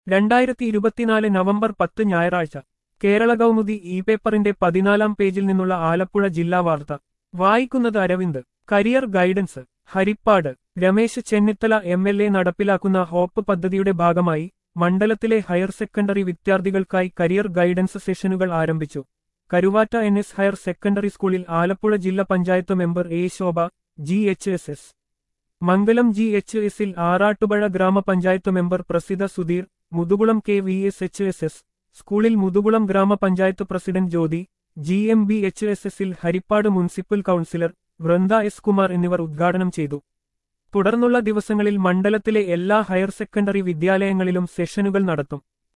രണ്ടായിരത്തി ഇരുപത്തിനാല് നവംബർ പത്ത് ഞായറാഴ്ച കേരള കൗമുദി ഇ പേപ്പറിന്റെ പതിനാലാം പേജിൽ നിന്നുള്ള ആലപ്പുഴ ജില്ലാ വാർത്ത വായിക്കുന്നത് Aravind career guidance Haripad Ramesh Chennithala M L A നടപ്പിലാക്കുന്ന ഹോപ്പ് പദ്ധതിയുടെ ഭാഗമായി മണ്ഡലത്തിലെ ഹയർ സെക്കൻഡറി വിദ്യാർത്ഥികൾക്കായി കരിയർ ഗൈഡൻസ് സെഷനുകൾ ആരംഭിച്ചു Karuvatta N S higher secondary സ്കൂളിൽ ആലപ്പുഴ ജില്ലാ panchayat member A Shobha G H S S Mangalam G H എസിൽ ആറാട്ടുപുഴ ഗ്രാമപഞ്ചായത്ത് member Prasidha Sudheer Muthukulam K V S H S S സ്കൂളിൽ മുതുകുളം ഗ്രാമപഞ്ചായത്ത് president Jyothi G M B H S എസിൽ Haripad municipal councillor Vrinda S Kumar എന്നിവർ ഉദ്ഘാടനം ചെയ്തു തുടർന്നുള്ള ദിവസങ്ങളിൽ മണ്ഡലത്തിലെ എല്ലാ ഹയർ സെക്കൻഡറി വിദ്യാലയങ്ങളിലും സെഷനുകൾ നടത്തും